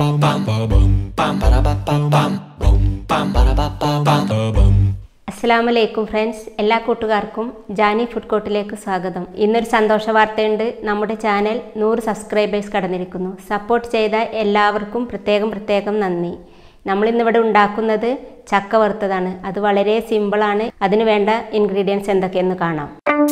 അസ്സാമലൈക്കും ഫ്രണ്ട്സ് എല്ലാ കൂട്ടുകാർക്കും ജാനി ഫുഡ് കോർട്ടിലേക്ക് സ്വാഗതം ഇന്നൊരു സന്തോഷ വാർത്തയുണ്ട് നമ്മുടെ ചാനൽ നൂറ് സബ്സ്ക്രൈബേഴ്സ് കടന്നിരിക്കുന്നു സപ്പോർട്ട് ചെയ്ത എല്ലാവർക്കും പ്രത്യേകം പ്രത്യേകം നന്ദി നമ്മളിന്നിവിടെ ഉണ്ടാക്കുന്നത് ചക്ക വറുത്തതാണ് അത് വളരെ സിമ്പിളാണ് അതിന് വേണ്ട ഇൻഗ്രീഡിയൻസ് എന്തൊക്കെയെന്ന് കാണാം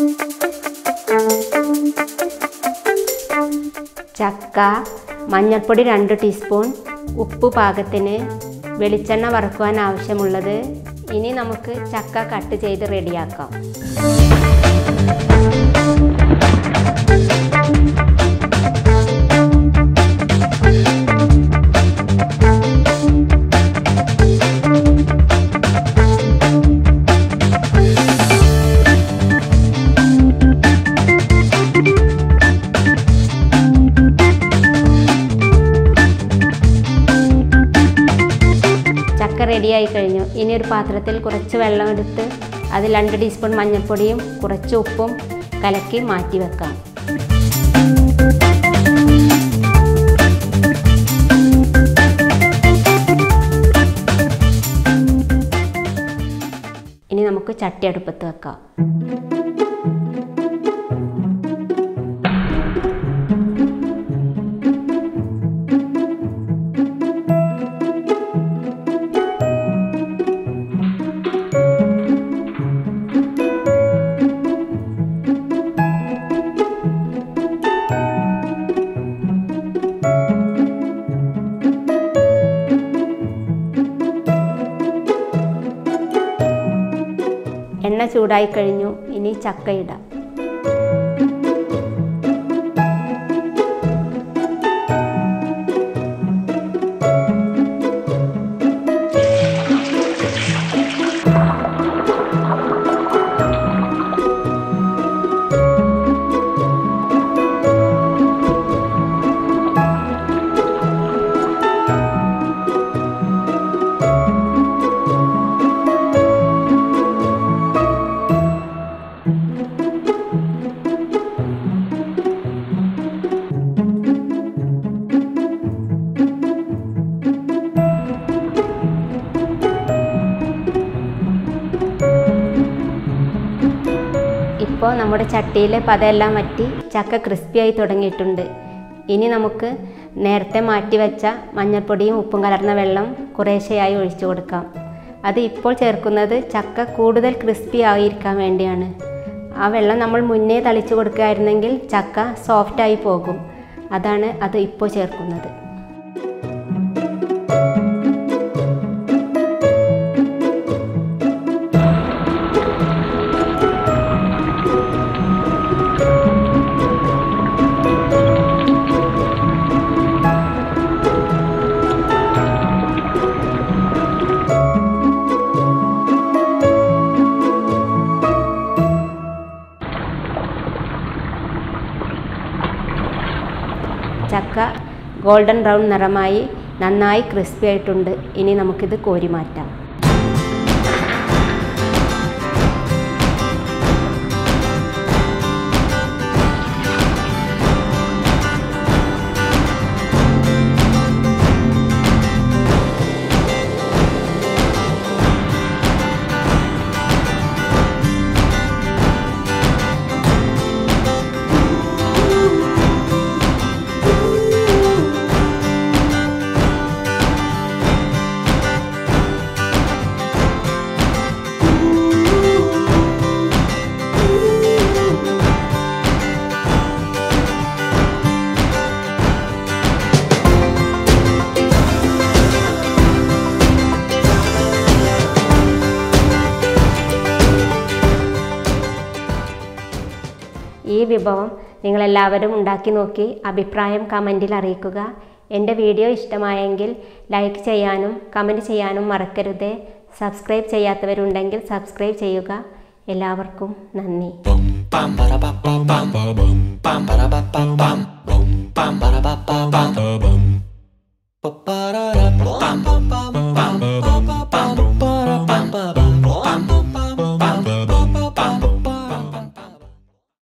ചക്ക മഞ്ഞൾപ്പൊടി രണ്ട് ടീസ്പൂൺ ഉപ്പ് പാകത്തിന് വെളിച്ചെണ്ണ വറുക്കുവാൻ ആവശ്യമുള്ളത് ഇനി നമുക്ക് ചക്ക കട്ട് ചെയ്ത് റെഡിയാക്കാം ചക്ക റെഡിയായി കഴിഞ്ഞു ഇനി ഒരു പാത്രത്തിൽ കുറച്ച് വെള്ളം എടുത്ത് അതിൽ രണ്ട് ടീസ്പൂൺ മഞ്ഞൾപ്പൊടിയും കുറച്ച് ഉപ്പും കലക്കി മാറ്റി വെക്കാം ഇനി നമുക്ക് ചട്ടി അടുപ്പത്ത് വെക്കാം എണ്ണ ചൂടായി കഴിഞ്ഞു ഇനി ചക്ക ഇടാം ഇപ്പോൾ നമ്മുടെ ചട്ടിയിലെ പതയെല്ലാം വറ്റി ചക്ക ക്രിസ്പിയായി തുടങ്ങിയിട്ടുണ്ട് ഇനി നമുക്ക് നേരത്തെ മാറ്റി വെച്ച മഞ്ഞൾപ്പൊടിയും ഉപ്പും കലർന്ന വെള്ളം കുറേശ്ശെയായി ഒഴിച്ചു കൊടുക്കാം അത് ഇപ്പോൾ ചേർക്കുന്നത് ചക്ക കൂടുതൽ ക്രിസ്പി ആയിരിക്കാൻ വേണ്ടിയാണ് ആ വെള്ളം നമ്മൾ മുന്നേ തളിച്ചു കൊടുക്കുകയായിരുന്നെങ്കിൽ ചക്ക സോഫ്റ്റായി പോകും അതാണ് അത് ഇപ്പോൾ ചേർക്കുന്നത് ചക്ക ഗോൾഡൻ ബ്രൗൺ നിറമായി നന്നായി ക്രിസ്പി ആയിട്ടുണ്ട് ഇനി നമുക്കിത് കോരി മാറ്റാം ഈ വിഭവം നിങ്ങളെല്ലാവരും ഉണ്ടാക്കി നോക്കി അഭിപ്രായം കമൻറ്റിൽ അറിയിക്കുക എൻ്റെ വീഡിയോ ഇഷ്ടമായെങ്കിൽ ലൈക്ക് ചെയ്യാനും കമൻറ്റ് ചെയ്യാനും മറക്കരുത് സബ്സ്ക്രൈബ് ചെയ്യാത്തവരുണ്ടെങ്കിൽ സബ്സ്ക്രൈബ് ചെയ്യുക എല്ലാവർക്കും നന്ദി bum bum ba da ba ba bum bum bum ba da ba ba bum